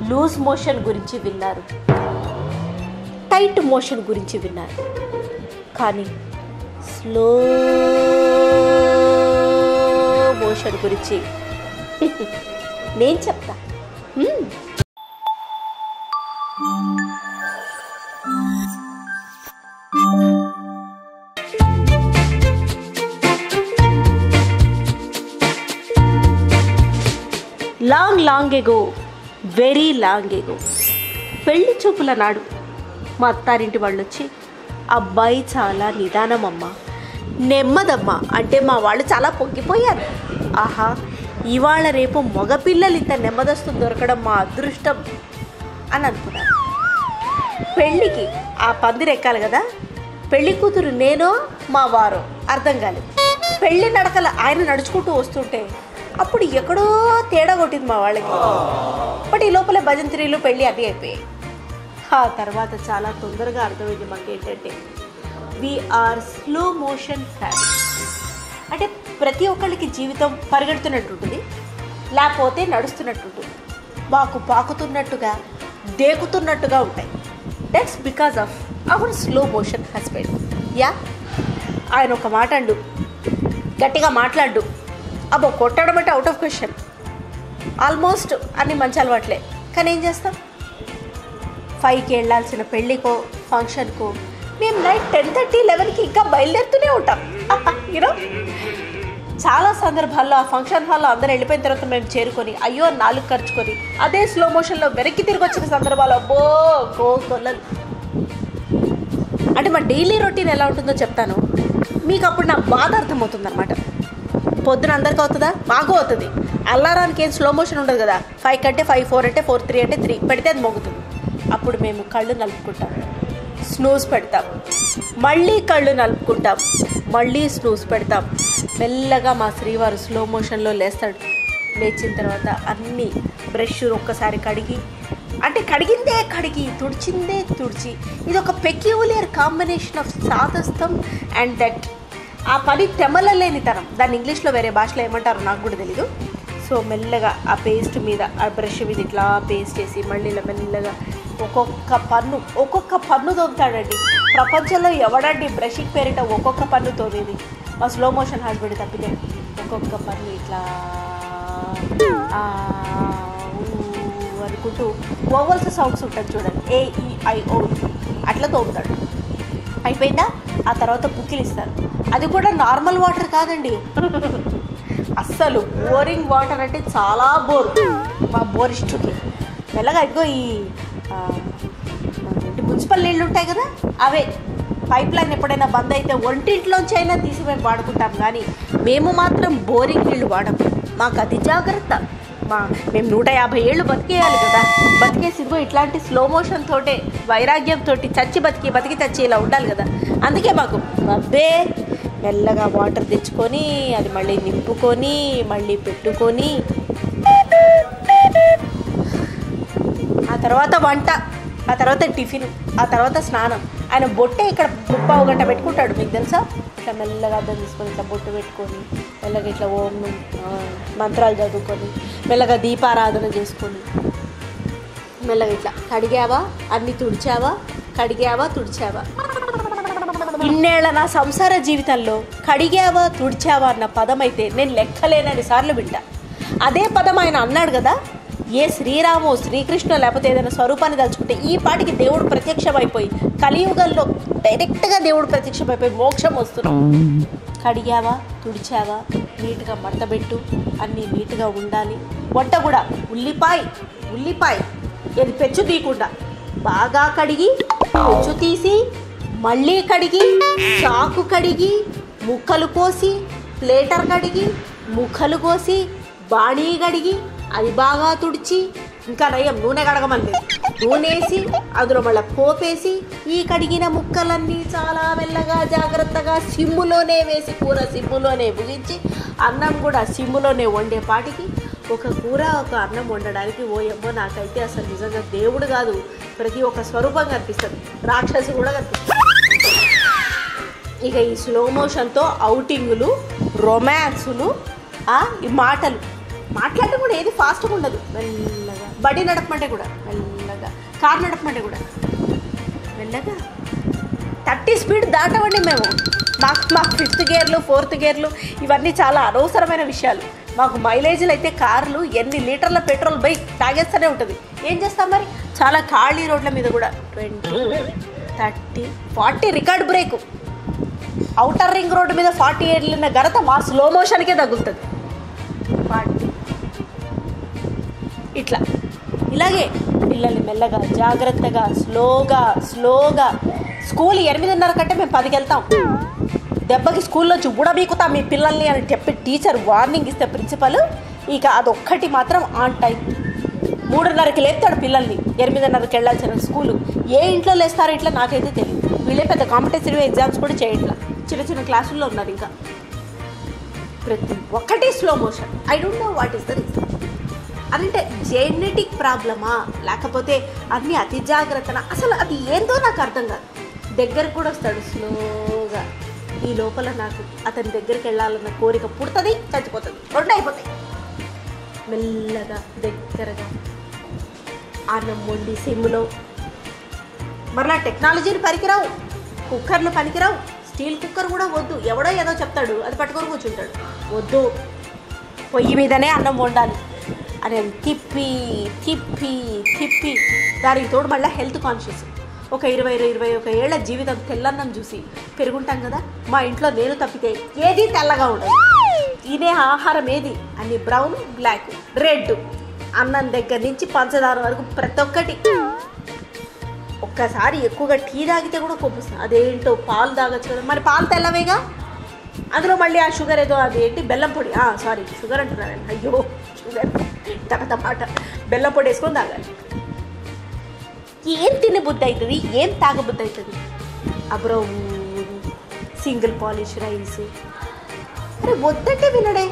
Loose motion గురించి విన్నారు tight motion గురించి విన్నారు కానీ స్లో మోషన్ గురించి నేను చెప్తా hmm. Long long ago very long ago పెళ్లి చూపుల నాడు మా అత్తారింటి వాళ్ళు వచ్చి అబ్బాయి చాలా నిదానమమ్మా నెమ్మదమ్మా అంటే మా వాళ్ళు చాలా పొంగిపోయారు ఆహా ఇవాళ రేపు మగపిల్లలు ఇంత నెమ్మదస్తు దొరకడం మా అదృష్టం అని అనుకున్నారు పెళ్ళికి ఆ పందిరి ఎక్కాలి కదా పెళ్లి కూతురు నేనో మా వారో అర్థం కాలేదు పెళ్లి నడకల ఆయన నడుచుకుంటూ వస్తుంటే అప్పుడు ఎక్కడో తేడా కొట్టింది మా వాళ్ళకి బట్ ఈ లోపల భజంత్రీలు పెళ్ళి అన్నీ అయిపోయాయి ఆ తర్వాత చాలా తొందరగా అర్థమైంది మాకు ఏంటంటే వీఆర్ స్లో మోషన్ ఫ్యామిలీ అంటే ప్రతి ఒక్కళ్ళకి జీవితం పరిగెడుతున్నట్టు ఉంటుంది లేకపోతే నడుస్తున్నట్టు ఉంటుంది మాకు పాకుతున్నట్టుగా దేకుతున్నట్టుగా ఉంటాయి that's because of our slow motion husband yeah ఆయన ఒక మాట అండు గట్టిగా మాట్లాడు అబ్బో కొట్టడం అంటే అవుట్ ఆఫ్ క్వశ్చన్ ఆల్మోస్ట్ అన్ని మంచి అలవాట్లే కానీ ఏం చేస్తాం ఫైవ్కి వెళ్ళాల్సిన పెళ్ళికో ఫంక్షన్కో మేము నైట్ టెన్ థర్టీ లెవెన్కి ఇంకా బయలుదేరుతూనే ఉంటాం యూనో చాలా సందర్భాల్లో ఆ ఫంక్షన్ హాల్లో అందరూ వెళ్ళిపోయిన తర్వాత మేము చేరుకొని అయ్యో నాలుగు ఖర్చుకొని అదే స్లో మోషన్లో వెనక్కి తిరిగి వచ్చిన సందర్భాలు అబ్బో కోకొల్లదు అంటే మా డైలీ రొటీన్ ఎలా ఉంటుందో చెప్తాను మీకు అప్పుడు నా బాధ అర్థమవుతుంది అనమాట పొద్దున అందరికీ అవుతుందా మాకు అవుతుంది అల్లారానికి ఏం స్లో మోషన్ ఉండదు కదా ఫైవ్ కంటే ఫైవ్ ఫోర్ అంటే ఫోర్ త్రీ అంటే త్రీ పెడితే అది మోగుతుంది అప్పుడు మేము కళ్ళు నలుపుకుంటాం స్నూస్ పెడతాం మళ్ళీ కళ్ళు నలుపుకుంటాం మళ్ళీ స్నూస్ పెడతాం మెల్లగా మా శ్రీవారు స్లో మోషన్లో లేస్తాడు లేచిన తర్వాత అన్నీ బ్రష్ ఒక్కసారి కడిగి అంటే కడిగిందే కడిగి తుడిచిందే తుడిచి ఇది ఒక పెక్యూలియర్ కాంబినేషన్ ఆఫ్ సాదస్తం అండ్ దట్ ఆ పని తెమలలేనితనం దాన్ని ఇంగ్లీష్లో వేరే భాషలో ఏమంటారో నాకు కూడా తెలీదు సో మెల్లగా ఆ పేస్ట్ మీద ఆ బ్రష్ మీద ఇట్లా పేస్ట్ చేసి మళ్ళీ ఇలా మెల్లగా ఒక్కొక్క పన్ను ఒక్కొక్క పన్ను తోముతాడండి ప్రపంచంలో ఎవడండి బ్రషింగ్ పేరిట ఒక్కొక్క పన్ను తోమేది మా స్లో మోషన్ హస్బెండ్ తప్పితే ఒక్కొక్క పన్ను ఇట్లా ఆ, ఊ అనుకుంటూ ఓవల్స్ సౌండ్స్ ఉంటుంది చూడండి ఏఈఐఓ అట్లా తోముతాడు అయిపోయిందా ఆ తర్వాత బుక్కిలు ఇస్తారు అది కూడా నార్మల్ వాటర్ కాదండి అస్సలు బోరింగ్ వాటర్ అంటే చాలా బోర్ మా బోరిస్టుకి మెల్లగా ఇదిగో ఈ ఆ, ఏంటి మున్సిపల్ నీళ్ళు ఉంటాయి కదా అవే పైప్ లైన్ ఎప్పుడైనా బంద్ అయితే ఒంటింట్లోంచి అయినా తీసి మేము వాడుకుంటాం కానీ మేము మాత్రం బోరింగ్ నీళ్ళు వాడం మాకు అది జాగ్రత్త మా మేము నూట యాభై ఏళ్ళు బతికేయాలి కదా బతికేసి ఇదిగో ఇట్లాంటి స్లో మోషన్ తోటే వైరాగ్యం తోటి చచ్చి బతికి బతికి చచ్చి ఇలా ఉండాలి కదా అందుకే మాకు అబ్బే మెల్లగా వాటర్ తెచ్చుకొని అది మళ్ళీ నింపుకొని మళ్ళీ పెట్టుకొని ఆ తర్వాత వంట ఆ తర్వాత టిఫిన్ ఆ తర్వాత స్నానం ఆయన బొట్టే ఇక్కడ ముప్పావు గంట పెట్టుకుంటాడు మీకు తెలుసా ఇట్లా మెల్లగా అర్థం తీసుకొని ఇట్లా బొట్టు పెట్టుకొని మెల్లగా ఇట్లా ఓం ఆ, మంత్రాలు చదువుకొని మెల్లగా దీపారాధన చేసుకొని మెల్లగా ఇట్లా కడిగావా అన్ని తుడిచావా కడిగావా తుడిచావా ఇన్నేళ్ల నా సంసార జీవితంలో కడిగావా తుడిచావా అన్న పదం అయితే నేను లెక్కలేనని సార్లు వింటా అదే పదం ఆయన అన్నాడు కదా ఏ శ్రీరామో శ్రీకృష్ణ లేకపోతే ఏదైనా స్వరూపాన్ని తలుచుకుంటే ఈ పాటికి దేవుడు ప్రత్యక్షమైపోయి కలియుగంలో డైరెక్ట్గా దేవుడు ప్రత్యక్షమైపోయి మోక్షం వస్తున్నాం కడిగావా తుడిచావా నీట్గా మడతబెట్టు అన్నీ నీట్గా ఉండాలి వంట కూడా ఉల్లిపాయ ఉల్లిపాయ ఇది పెచ్చు తీయకుండా బాగా కడిగి పెచ్చు తీసి మళ్ళీ కడిగి చాకు కడిగి ముక్కలు కోసి ప్లేటర్ కడిగి ముక్కలు కోసి బాణీ కడిగి అది బాగా తుడిచి ఇంకా నయం నూనె కడగమని నూనె వేసి అందులో మళ్ళీ పోపేసి ఈ కడిగిన ముక్కలన్నీ చాలా మెల్లగా జాగ్రత్తగా సిమ్ములోనే వేసి కూర సిమ్ములోనే ముగించి అన్నం కూడా సిమ్ములోనే వండే పాటికి ఒక కూర ఒక అన్నం వండడానికి ఓయమ్మో నాకైతే అసలు నిజంగా దేవుడు కాదు ప్రతి ఒక్క స్వరూపం కనిపిస్తుంది రాక్షసి కూడా కనిపిస్తుంది ఇక ఈ స్లో మోషన్తో అవుటింగులు రొమాన్సులు ఆ, ఈ మాటలు మాట్లాడటం కూడా ఏది ఫాస్ట్గా ఉండదు మెల్లగా బడి నడపమంటే కూడా మెల్లగా కార్ నడపమంటే కూడా మెల్లగా థర్టీ స్పీడ్ దాటవండి మేము మాకు మాకు ఫిఫ్త్ గేర్లు ఫోర్త్ గేర్లు ఇవన్నీ చాలా అనవసరమైన విషయాలు మాకు మైలేజీలు అయితే కార్లు ఎన్ని లీటర్ల పెట్రోల్ బైక్ తాగేస్తూనే ఉంటుంది ఏం చేస్తాం మరి చాలా ఖాళీ రోడ్ల మీద కూడా twenty thirty forty record break outer ring road మీద ఫార్టీ వెళ్ళిన ఘనత మా స్లో మోషన్కే తగులుతుంది ఫార్టీ ఇట్లా ఇలాగే పిల్లల్ని మెల్లగా జాగ్రత్తగా స్లోగా స్లోగా స్కూల్ ఎనిమిదిన్నర కంటే మేము పదికి వెళ్తాం దెబ్బకి స్కూల్లో చూడబీకుతాం మీ పిల్లల్ని అని చెప్పి టీచర్ వార్నింగ్ ఇస్తే ప్రిన్సిపల్ ఇక అదొక్కటి మాత్రం ఆన్ టైం మూడున్నరకి లేపుతాడు పిల్లల్ని ఎనిమిదిన్నరకి వెళ్ళాల్సిన స్కూలు ఏ ఇంట్లో లేస్తారో ఇట్లా నాకైతే తెలియదు వీళ్ళే పెద్ద కాంపిటేటివ్ ఎగ్జామ్స్ కూడా చేయట్లా చిన్న చిన్న క్లాసుల్లో ఉన్నారు ఇంకా ప్రతి ఒక్కటి slow motion I don't know what is the reason అదంటే జెనెటిక్ ప్రాబ్లమా లేకపోతే అన్ని అతి జాగ్రత్తన అసలు అది ఏందో నాకు అర్థం కాదు దగ్గరకు కూడా వస్తాడు స్లోగా ఈ లోపల నాకు అతని దగ్గరికి వెళ్ళాలన్న కోరిక పుడుతుంది చచ్చిపోతుంది రెండు అయిపోతాయి మెల్లగా దగ్గరగా అన్నం వండి సిమ్లో మరలా టెక్నాలజీని పనికిరావు కుక్కర్లు పనికిరావు స్టీల్ కుక్కర్ కూడా వద్దు ఎవడో ఏదో చెప్తాడు అది పట్టుకొని కూర్చుంటాడు వద్దు పొయ్యి మీదనే అన్నం వండాలి అని తిప్పి తిప్పి తిప్పి దానికి తోడు మళ్ళీ హెల్త్ కాన్షియస్ ఒక ఇరవై ఇరవై ఒక ఏళ్ల జీవితం తెల్లన్నం చూసి పెరుగుంటాం కదా మా ఇంట్లో నేను తప్పితే ఏది తెల్లగా ఉండదు తినే ఆహారం ఏది అన్ని బ్రౌన్ బ్లాక్ రెడ్ అన్నం దగ్గర నుంచి పంచదార వరకు ప్రతి ఒక్కటి ఒక్కసారి ఎక్కువగా టీ తాగితే కూడా కొప్పుస్తుంది అదేంటో పాలు తాగొచ్చు కదా మరి పాలు తెల్లవేగా అందులో మళ్ళీ ఆ షుగర్ ఏదో అది ఏంటి బెల్లం పొడి సారీ షుగర్ అంటున్నాను అయ్యో షుగర్ తర్వాత మాట బెల్లం పొడి వేసుకొని తాగాలి ఏం తినే బుద్ధి అవుతుంది ఏం తాగబుద్ధి అవుతుంది అబ్రో సింగిల్ పాలిష్ రైస్ అరే వద్దంటే వినడే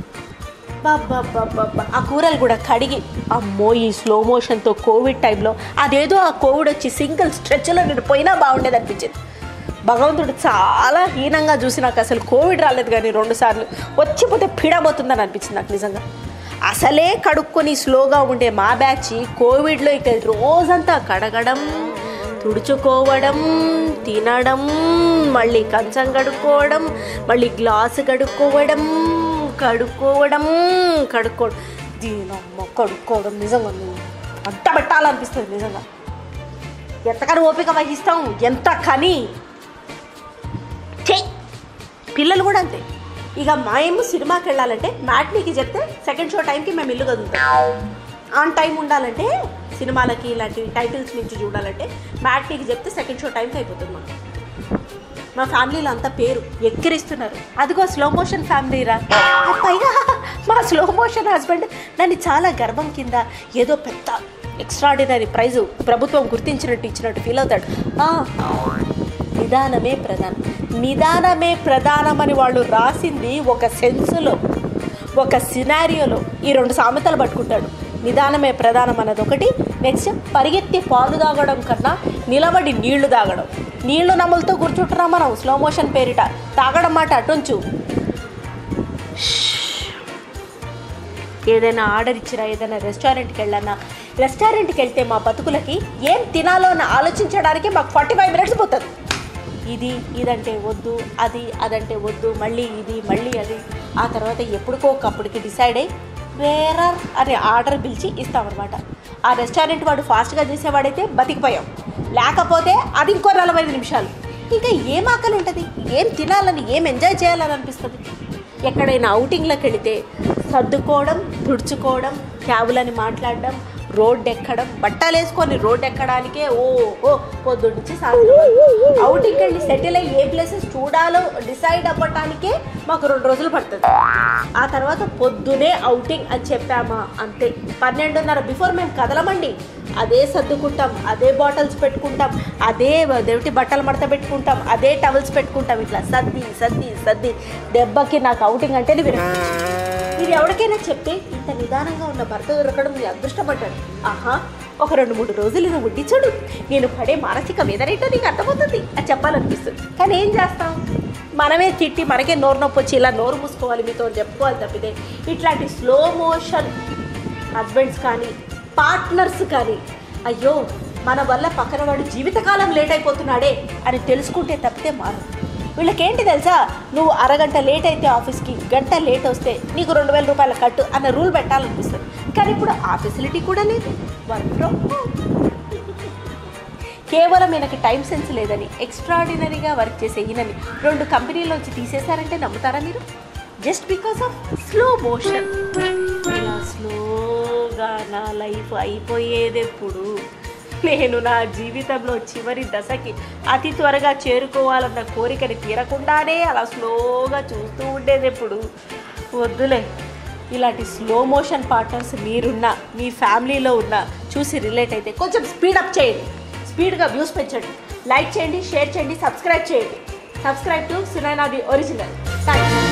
బాబ్బా ఆ కూరలు కూడా కడిగి అమ్మో ఈ స్లో మోషన్తో కోవిడ్ టైంలో అదేదో ఆ కోవిడ్ వచ్చి సింగిల్ స్ట్రెచ్లో నేను పోయినా బాగుండేది అనిపించింది భగవంతుడు చాలా హీనంగా చూసి నాకు అసలు కోవిడ్ రాలేదు కానీ రెండు సార్లు వచ్చిపోతే పీడబోతుందని అనిపించింది నాకు నిజంగా అసలే కడుక్కొని స్లోగా ఉండే మా బ్యాచ్ కోవిడ్లో ఇక రోజంతా కడగడం తుడుచుకోవడం తినడం మళ్ళీ కంచం కడుక్కోవడం మళ్ళీ గ్లాసు కడుక్కోవడం కడుక్కోవడం కడుక్కోవడం దీనమ్మ కడుక్కోవడం నిజంగా నువ్వు అంత పెట్టాలనిపిస్తుంది నిజంగా ఎంతకని ఓపిక వహిస్తాం ఎంత కని ఛీ! పిల్లలు కూడా అంతే ఇక మేము సినిమాకి వెళ్ళాలంటే మ్యాట్నీకి చెప్తే సెకండ్ షో టైంకి మేము ఇల్లు కదులుతాం ఆన్ టైం ఉండాలంటే సినిమాలకి ఇలాంటి టైటిల్స్ నుంచి చూడాలంటే మ్యాట్నీకి చెప్తే సెకండ్ షో టైంకి అయిపోతుంది మాకు మా ఫ్యామిలీలో అంతా పేరు ఎక్కిరిస్తున్నారు అదిగో స్లో మోషన్ ఫ్యామిలీ రా ఆ పైగా మా స్లో మోషన్ హస్బెండ్ నన్ను చాలా గర్వం కింద ఏదో పెద్ద ఎక్స్ట్రాడినరీ ప్రైజు ప్రభుత్వం గుర్తించినట్టు ఇచ్చినట్టు ఫీల్ అవుతాడు "ఆ, నిదానమే ప్రధానం నిదానమే ప్రధానం అని వాళ్ళు రాసింది ఒక సెన్సులో ఒక సినారియోలో ఈ రెండు సామెతలు పట్టుకుంటాడు నిదానమే ప్రధానం అన్నది ఒకటి నెక్స్ట్ పరిగెత్తి పాలు తాగడం కన్నా నిలబడి నీళ్లు తాగడం నీళ్లు నమ్ములతో కూర్చుంటున్నాం మనం స్లో మోషన్ పేరిట తాగడం మాట అటుంచు ఏదైనా ఆర్డర్ ఇచ్చినా ఏదైనా రెస్టారెంట్కి వెళ్ళానా రెస్టారెంట్కి వెళ్తే మా బతుకులకి ఏం తినాలో అని ఆలోచించడానికి మాకు ఫార్టీ ఫైవ్ మినిట్స్ పోతుంది ఇది ఇదంటే వద్దు అది అదంటే వద్దు మళ్ళీ ఇది మళ్ళీ అది ఆ తర్వాత ఎప్పటికో ఒకప్పటికి డిసైడ్ అయ్యి వేరర్ అనే ఆర్డర్ పిలిచి ఇస్తామన్నమాట ఆ రెస్టారెంట్ వాడు ఫాస్ట్గా చేసేవాడైతే బతికిపోయాం లేకపోతే అది ఇంకో నలభై ఐదు నిమిషాలు ఇంకా ఏం ఆకలి ఉంటుంది ఏం తినాలని ఏం ఎంజాయ్ చేయాలని అనిపిస్తుంది ఎక్కడైనా అవుటింగ్లోకి వెళితే సర్దుకోవడం తుడుచుకోవడం క్యాబులని మాట్లాడడం రోడ్డు ఎక్కడం బట్టలు వేసుకొని రోడ్డు ఎక్కడానికే ఓ ఓ పొద్దున్న నుంచి సాయంత్రం వరకు. అవుటింగ్కి వెళ్ళి సెటిల్ అయ్యి ఏ ప్లేసెస్ చూడాలో డిసైడ్ అవ్వటానికే మాకు రెండు రోజులు పడుతుంది ఆ తర్వాత పొద్దునే అవుటింగ్ అని చెప్పామా అంతే పన్నెండున్నర బిఫోర్ మేము కదలమండి అదే సర్దుకుంటాం అదే బాటిల్స్ పెట్టుకుంటాం అదే దేవుటి బట్టలు మడత పెట్టుకుంటాం అదే టవల్స్ పెట్టుకుంటాం ఇట్లా సర్ది సర్ది సర్ది దెబ్బకి నాకు అవుటింగ్ అంటేనే విరక్తి ఇది ఎవరికైనా చెప్తే ఇంత నిదానంగా ఉన్న భర్త దొరకడం నీ అదృష్టపడ్డాడు ఆహా ఒక రెండు మూడు రోజులు నువ్వు ఉండి చూడు నేను పడే మానసిక వేదనేటో నీకు అర్థమవుతుంది అది చెప్పాలనిపిస్తుంది కానీ ఏం చేస్తాం మనమే తిట్టి మనకే నోరు నొప్పి వచ్చి ఇలా నోరు మూసుకోవాలి మీతో అని చెప్పుకోవాలి తప్పితే ఇట్లాంటి స్లో మోషన్ హస్బెండ్స్ కానీ పార్ట్నర్స్ కానీ అయ్యో మన వల్ల పక్కన వాడు జీవితకాలం లేట్ అయిపోతున్నాడే అని తెలుసుకుంటే తప్పితే మారు వీళ్ళకేంటి తెలుసా నువ్వు అరగంట లేట్ అయితే ఆఫీస్కి గంట లేట్ వస్తే నీకు రెండు వేల రూపాయల కట్టు అన్న రూల్ పెట్టాలనిపిస్తుంది కానీ ఇప్పుడు ఆ ఫెసిలిటీ కూడా లేదు వర్క్ ఫ్రమ్ హోమ్ కేవలం ఈయనకి టైం సెన్స్ లేదని ఎక్స్ట్రాడినరీగా వర్క్ చేసే ఈయనని రెండు కంపెనీలోంచి తీసేశారంటే నమ్ముతారా మీరు just because of slow motion ఇలా స్లోగా నా లైఫ్ అయిపోయేది ఎప్పుడు నేను నా జీవితంలో చివరి దశకి అతి త్వరగా చేరుకోవాలన్న కోరికని తీరకుండానే అలా స్లోగా చూస్తూ ఉండేది ఎప్పుడు వద్దులే ఇలాంటి స్లో మోషన్ పార్ట్నర్స్ మీరున్న మీ ఫ్యామిలీలో ఉన్న చూసి రిలేట్ అయితే కొంచెం స్పీడప్ చేయండి స్పీడ్గా వ్యూస్ పెంచండి లైక్ చేయండి షేర్ చేయండి సబ్స్క్రైబ్ చేయండి subscribe to Sunaina the original thank you